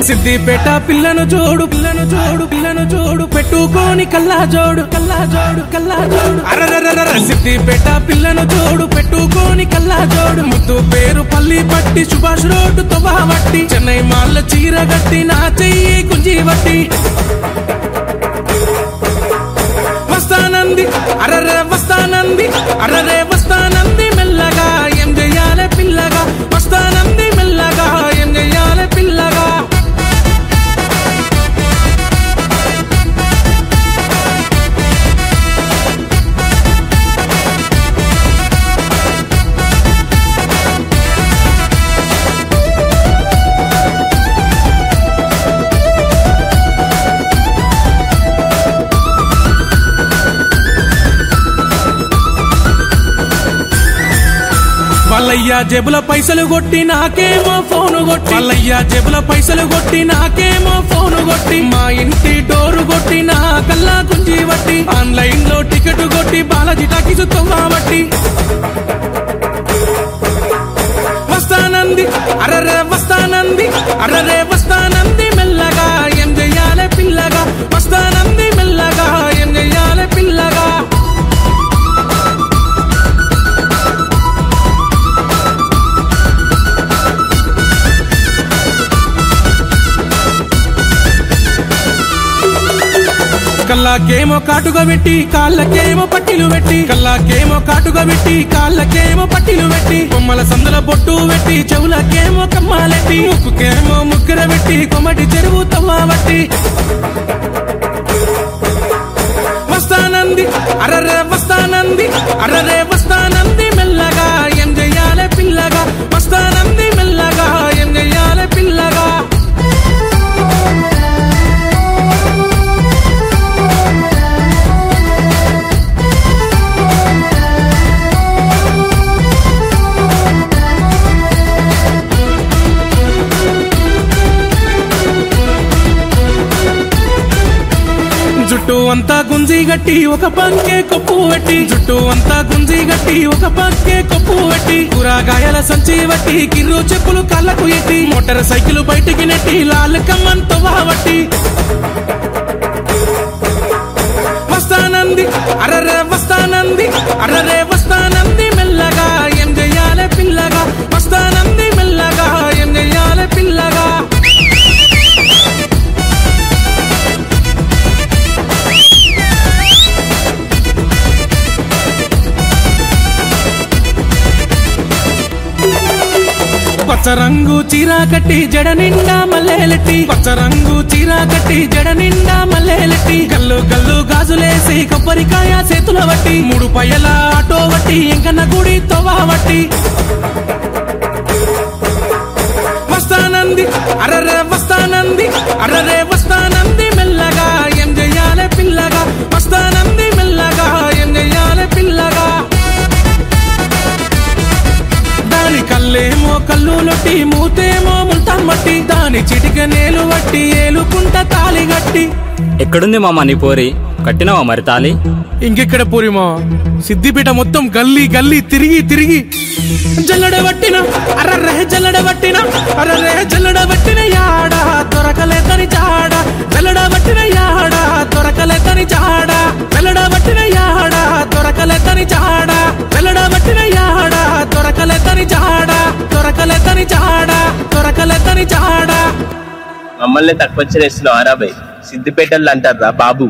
సిద్దిపేట పిల్లను చూడు పిల్లను చూడు పిల్లను చూడు పెట్టుకోని కల్లా జోడు కల్లా జోడు కల్లా జోడు అరరరర సిద్దిపేట పిల్లను చూడు పెట్టుకోని కల్లా జోడు ముద్దు పేరు పల్లి పట్టి సుభాష్ రోడ్డు తొవ్వబట్టి చెన్నై మాల్ల చీర గట్టి నా చెయ్యి గుంజి వట్టి వస్తానంది అరరే వస్తానంది అరరే వస్తానంది మెల్లగా ఏం చెయ్యాలే పిల్లగా వస్తానంది మెల్లగా ఏం చెయ్యాలే పిల్లగా వాళ్ళయ్యా జేబుల పైసలు కొట్టి నాకేమో ఫోను కొట్టి వాళ్ళయ్యా జేబుల పైసలు కొట్టి నాకేమో ఫోను కొట్టి మా ఇంటి డోరు కొట్టి నా కల్లా గుంజి వట్టి ఆన్లైన్ లో టికెట్ కొట్టి బాలాజీ టాకీసు తొవ్వబట్టి వస్తానంది అరరే వస్తానంది అరరే వస్తానంది మెల్లగా ఏం చెయ్యాలే పిల్లగా వస్తానంది మెల్లగా ఏం చెయ్యాలే పిల్లగా కల్లాకేమో కాటుగా పెట్టి కాళ్ళకేమో పట్టిలు పెట్టి కల్లాకేమో కాటుగా పెట్టి కాళ్ళకేమో పట్టిలు పెట్టి కొమ్మల సందుల బొట్టు పెట్టి చెవులకేమో కమ్మాలెట్టి ముక్కుకేమో ముగ్గుర పెట్టి కొమ్మటి చెరువు తవ్వబట్టి వస్తానంది అరరే వస్తానంది అరరే వస్తానంది మెల్లగా ఏం చెయ్యాలే పిల్లగా వస్తానంది మెల్లగా ఏం చెయ్యాలే పిల్లగా జుట్టు అంతా గుంజి గట్టి ఒక పంకే కొప్పు పెట్టి జుట్టు అంతా గుంజి గట్టి ఒక పంకే కొప్పు పెట్టి కూరగాయల సంచి వట్టి కిర్రు చెప్పులు కళ్ళకు ఎట్టి మోటార్ సైకిల్ బయటికి నెట్టి లాల్ కమ్మంతో వావట్టి వస్తానంది అరరే వస్తానంది అరరే వస్తానంది మెల్లగా ఏం చెయ్యాలే పిల్లగా వస్తానంది మెల్లగా ఏం చెయ్యాలే పిల్లగా పచ్చరంగు చీర కట్టి జడ నిండా మల్లెలెట్టి పచ్చరంగు చీర కట్టి జడ నిండా మల్లెలెట్టి గల్లు గల్లు గాజులేసి కొబ్బరికాయ చేతుల వట్టి మూడు పయ్యల ఆటో వట్టి ఎంకన్న గుడి తోవబట్టి వస్తానంది అరరే వస్తానంది అరరే వస్తానంది మెల్లగా ఏం చెయ్యాలే పిల్లగా వస్తానంది మెల్లగా ఏం చెయ్యాలే పిల్లగా దాని కళ్ళేమో కళ్ళు లొట్టి మూతేమో ముల్తాన్ మట్టి దాని చిటిక నేలు వట్టి ఏలుకుంట తాలి గట్టి ఎక్కడుంది మామ నీ పోరి కట్టినావా మరి తాలి ఇంకెక్కడ పూరిమో సిద్దిపేట మొత్తం గల్లీ గల్లీ తిరిగి తిరిగి జల్లడ పట్టిన అర్రర్రే జల్లడ పట్టిన అర్రర్రే జల్లడ పట్టిన యాడ దొరకలే తని జాడ జల్లడ పట్టిన యాడ దొరకలే తని జాడ జల్లడ పట్టిన యాడ దొరకలే తని జాడ జల్లడ పట్టిన యాడ దొరకలే తని జాడ దొరకలే తని జాడ దొరకలే తని జాడ మమ్మల్ని తక్కువ చేస్తున్నావు ఆరాబాయ్ సిద్దిపేటల్లో అంటారా బాబు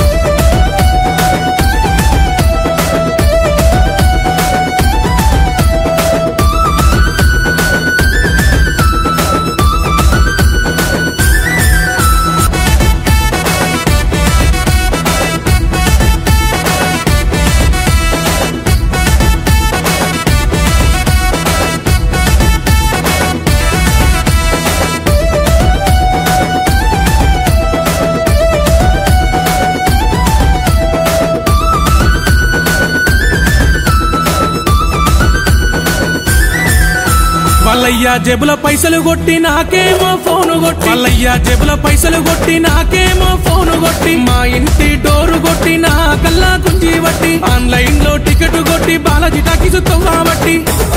వాళ్ళయ్యా జేబుల పైసలు కొట్టి నాకేమో ఫోను కొట్టి వాళ్ళయ్యా జేబుల పైసలు కొట్టి నాకేమో ఫోను కొట్టి మా ఇంటి డోరు కొట్టి నా కల్లా గుంజి వట్టి ఆన్లైన్ లో టికెట్ కొట్టి బాలాజీ టాకీసు తవ్వబట్టి